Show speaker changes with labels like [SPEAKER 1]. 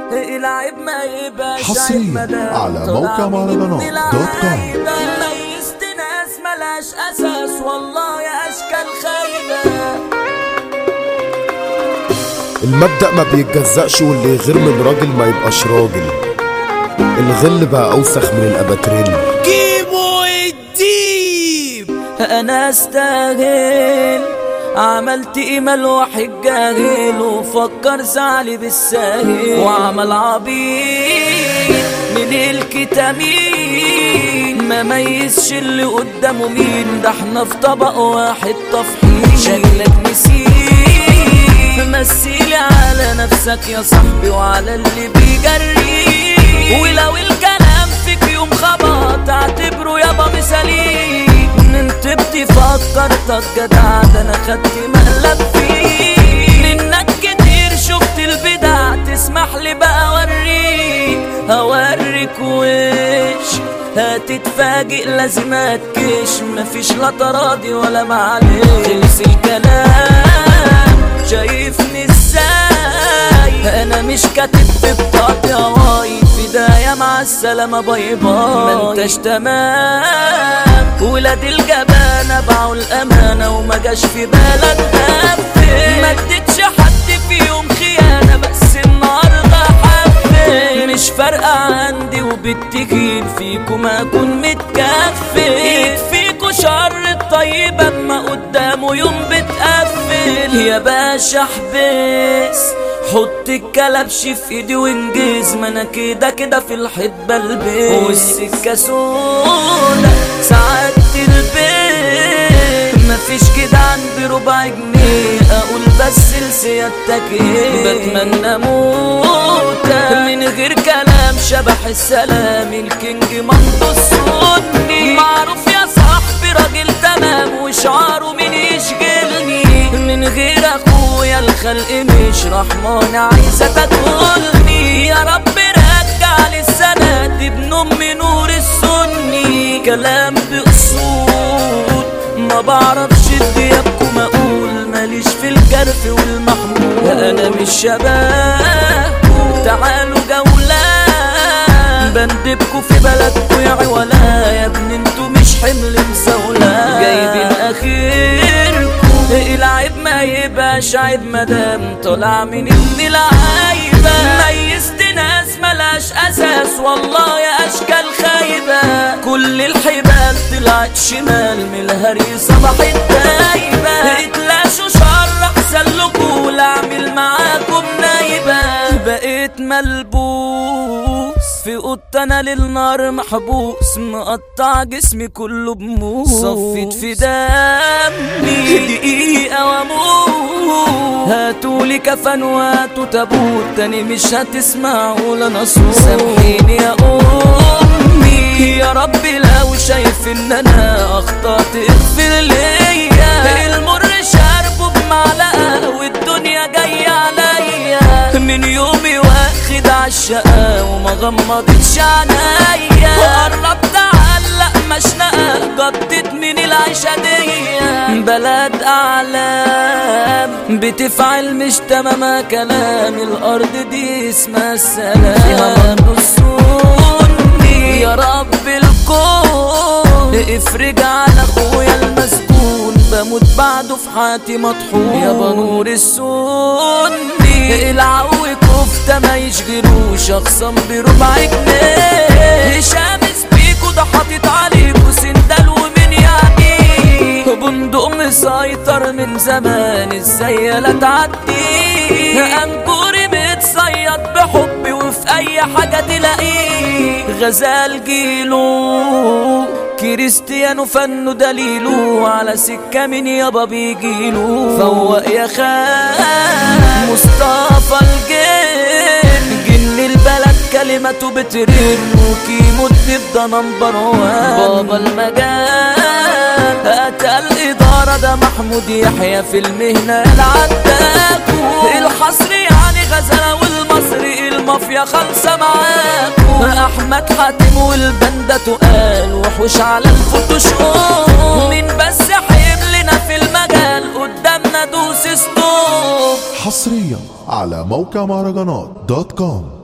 [SPEAKER 1] العيب ما يبقاش
[SPEAKER 2] حصرياً
[SPEAKER 1] عيب مدام
[SPEAKER 2] على
[SPEAKER 1] طلع
[SPEAKER 2] موقع
[SPEAKER 1] من
[SPEAKER 2] مهرجانات
[SPEAKER 1] ابن
[SPEAKER 2] دوت كوم.
[SPEAKER 1] العايبة. ميزت ناس ملاش اساس والله يا اشكال خايبه
[SPEAKER 3] المبدأ ما بيتجزأش واللي يغير من راجل ما يبقاش راجل الغل بقى أوسخ من الأباتريل
[SPEAKER 1] جيبوا الديب انا استاهل عملت ايمال واحد جاهل وفكر زعلي بالساهل وعمل عبيط من الكتامين ما ميزش اللي قدامه مين ده احنا في طبق واحد تفحيط شكلك نسيت مثيلي على نفسك يا صاحبي وعلى اللي بيجريك ولو الكلام فيك يوم خبط اعتبره يابا مثالي انت بتفكرتك جدع ده انا خدت مقلب فيك لانك كتير شفت البدع تسمح لي بقى اوريك هوريك وش هتتفاجئ لازم اتكش مفيش لا تراضي ولا معلش خلص الكلام شايفني ازاي انا مش كاتب في بطاقتي هواي بداية مع السلامة باي باي ما انتش تمام ولاد الجبانة باعوا الامانة وما جاش في بالك تنفذ ما اديتش حد فيهم خيانة بس النهاردة حفل مش فارقة عندي وبالتكين فيكم اكون متكفل يكفيكوا شر الطيب اما قدامه يوم بتقفل يا باشا احبس حط الكلبش في ايدي وانجز ما انا كده كده في الحيط بلبس والسكه سودا ساعات البيت مفيش كده عندي ربع جنيه اقول بس لسيادتك ايه بتمنى موت من غير كلام شبح السلام الكينج مندو السني معروف يا صاحبي راجل تمام وشعاره مين يشغلني من غير اخويا الخلق مش رحمن عايزه تاكلني يا رب رجع لي السند ابن امي نور السني كلام باصول ما بعرفش بديابكم اقول ماليش في الجرف والمحمول انا مش شباب تعالوا جولة بندبكوا في بلدكوا يا عولا يا ابن انتوا مش حمل مزولة جايبين اخركم العيب ما يبقاش عيب مدام طلع من ابن العايبة ميزت ناس ملاش اساس والله يا اشكال خايبة كل الحبال طلعت شمال من الهري صباح الدايبة اتلاشوا شر احسن لكم ولا اعمل معاكم نايبة بقيت ملبوس في اوضه انا للنار محبوس مقطع جسمي كله بموس صفيت في دمي دقيقة واموت هاتولي كفن وهاتوا تابوت تاني مش هتسمعوا لنا صوت سامحيني يا امي يا ربي لو شايف ان انا اخطأت اغفر ليا المر شاربه بمعلقة والدنيا جاية عليا من يومي واخد عالشقة وما غمضتش عينيا وقربت اعلق مشنقة جدت من العيشة دي بلد اعلام بتفعل مش تمام كلام الارض دي اسمها السلام فيها السني يا رب الكون افرج على اخويا المسكون بموت بعده في حياتي مطحون يا بنور السني العو كفتة ما يشغلوش اخصم بربع جنيه هشام سبيكو ده حاطط عليكوا سندال ومين يعني بندق مسيطر من زمان ازاي لا تعدي انكوري متصيد بحبي وفي اي حاجة تلاقيه غزال جيلو كريستيانو فنه دليله على سكة من يابا بيجيله فوق يا خال مصطفى الجن جن البلد كلمته بترن وكيمو الدب ده نمبر وان بابا المجال قتل إدارة ده محمود يحيى في المهنة العداكو الحصر يعني غزلة والمصري المافيا خالصة معاكو أحمد حاتم والبندة تقال وحوش على الفوتوشوب مين بس حيملنا في المجال قدامنا دوس ستوب
[SPEAKER 2] حصريا على موقع مهرجانات دوت كوم